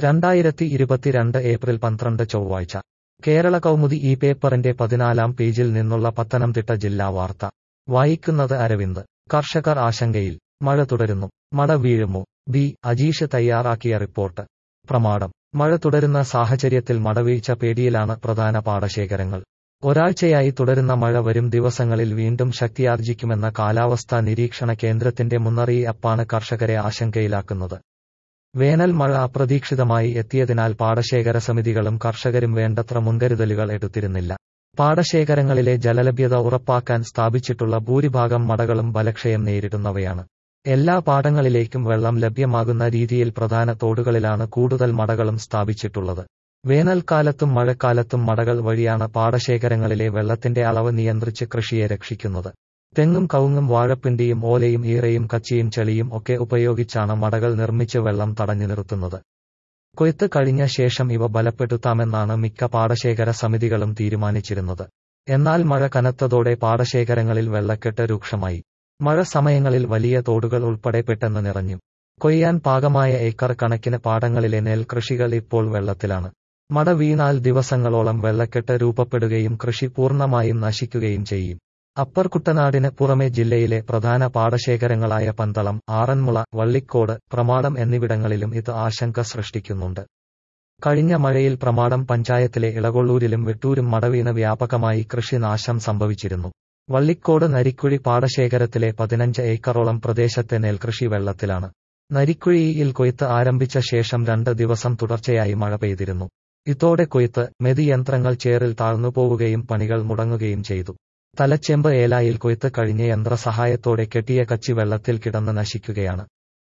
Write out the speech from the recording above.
രണ്ടായിരത്തി ഇരുപത്തിരണ്ട് ഏപ്രിൽ പന്ത്രണ്ട് ചൊവ്വാഴ്ച കേരള കൗമുദി ഈ പേപ്പറിന്റെ പതിനാലാം പേജിൽ നിന്നുള്ള പത്തനംതിട്ട ജില്ലാ വാർത്ത വായിക്കുന്നത് അരവിന്ദ് കർഷകർ ആശങ്കയിൽ മഴ തുടരുന്നു മഴ വീഴുമോ ബി അജീഷ് തയ്യാറാക്കിയ റിപ്പോർട്ട് പ്രമാണം മഴ തുടരുന്ന സാഹചര്യത്തിൽ മടവീഴ്ച പേടിയിലാണ് പ്രധാന പാടശേഖരങ്ങൾ ഒരാഴ്ചയായി തുടരുന്ന മഴ വരും ദിവസങ്ങളിൽ വീണ്ടും ശക്തിയാർജിക്കുമെന്ന കാലാവസ്ഥാ നിരീക്ഷണ കേന്ദ്രത്തിന്റെ മുന്നറിയിപ്പാണ് കർഷകരെ ആശങ്കയിലാക്കുന്നത് വേനൽ മഴ അപ്രതീക്ഷിതമായി എത്തിയതിനാൽ പാടശേഖര സമിതികളും കർഷകരും വേണ്ടത്ര മുൻകരുതലുകൾ എടുത്തിരുന്നില്ല പാടശേഖരങ്ങളിലെ ജലലഭ്യത ഉറപ്പാക്കാൻ സ്ഥാപിച്ചിട്ടുള്ള ഭൂരിഭാഗം മടകളും ബലക്ഷയം നേരിടുന്നവയാണ് എല്ലാ പാടങ്ങളിലേക്കും വെള്ളം ലഭ്യമാകുന്ന രീതിയിൽ പ്രധാന തോടുകളിലാണ് കൂടുതൽ മടകളും സ്ഥാപിച്ചിട്ടുള്ളത് വേനൽക്കാലത്തും മഴക്കാലത്തും മടകൾ വഴിയാണ് പാടശേഖരങ്ങളിലെ വെള്ളത്തിന്റെ അളവ് നിയന്ത്രിച്ച് കൃഷിയെ രക്ഷിക്കുന്നത് തെങ്ങും കവുങ്ങും വാഴപ്പിണ്ടിയും ഓലയും ഈറയും കച്ചിയും ചെളിയും ഒക്കെ ഉപയോഗിച്ചാണ് മടകൾ നിർമ്മിച്ച് വെള്ളം തടഞ്ഞു നിർത്തുന്നത് കൊയ്ത്ത് കഴിഞ്ഞ ശേഷം ഇവ ബലപ്പെടുത്താമെന്നാണ് മിക്ക പാടശേഖര സമിതികളും തീരുമാനിച്ചിരുന്നത് എന്നാൽ മഴ കനത്തതോടെ പാടശേഖരങ്ങളിൽ വെള്ളക്കെട്ട് രൂക്ഷമായി മഴ സമയങ്ങളിൽ വലിയ തോടുകൾ ഉൾപ്പെടെ പെട്ടെന്ന് നിറഞ്ഞു കൊയ്യാൻ പാകമായ ഏക്കർ കണക്കിന് പാടങ്ങളിലെ നെൽകൃഷികൾ ഇപ്പോൾ വെള്ളത്തിലാണ് മട വീണാൽ ദിവസങ്ങളോളം വെള്ളക്കെട്ട് രൂപപ്പെടുകയും കൃഷി പൂർണ്ണമായും നശിക്കുകയും ചെയ്യും അപ്പർ കുട്ടനാടിന് പുറമെ ജില്ലയിലെ പ്രധാന പാടശേഖരങ്ങളായ പന്തളം ആറന്മുള വള്ളിക്കോട് പ്രമാടം എന്നിവിടങ്ങളിലും ഇത് ആശങ്ക സൃഷ്ടിക്കുന്നുണ്ട് കഴിഞ്ഞ മഴയിൽ പ്രമാടം പഞ്ചായത്തിലെ ഇളകൊള്ളൂരിലും വെട്ടൂരും മടവീണ് വ്യാപകമായി കൃഷിനാശം സംഭവിച്ചിരുന്നു വള്ളിക്കോട് നരിക്കുഴി പാടശേഖരത്തിലെ പതിനഞ്ച് ഏക്കറോളം പ്രദേശത്തെ നെൽകൃഷി വെള്ളത്തിലാണ് നരിക്കുഴിയിൽ കൊയ്ത്ത് ആരംഭിച്ച ശേഷം രണ്ട് ദിവസം തുടർച്ചയായി മഴ പെയ്തിരുന്നു ഇതോടെ കൊയ്ത്ത് മെതിയന്ത്രങ്ങൾ ചേറിൽ താഴ്ന്നുപോവുകയും പണികൾ മുടങ്ങുകയും ചെയ്തു തലച്ചെമ്പ് ഏലായിൽ കൊയ്ത്ത് കഴിഞ്ഞ യന്ത്രസഹായത്തോടെ കെട്ടിയ കച്ചി വെള്ളത്തിൽ കിടന്ന് നശിക്കുകയാണ്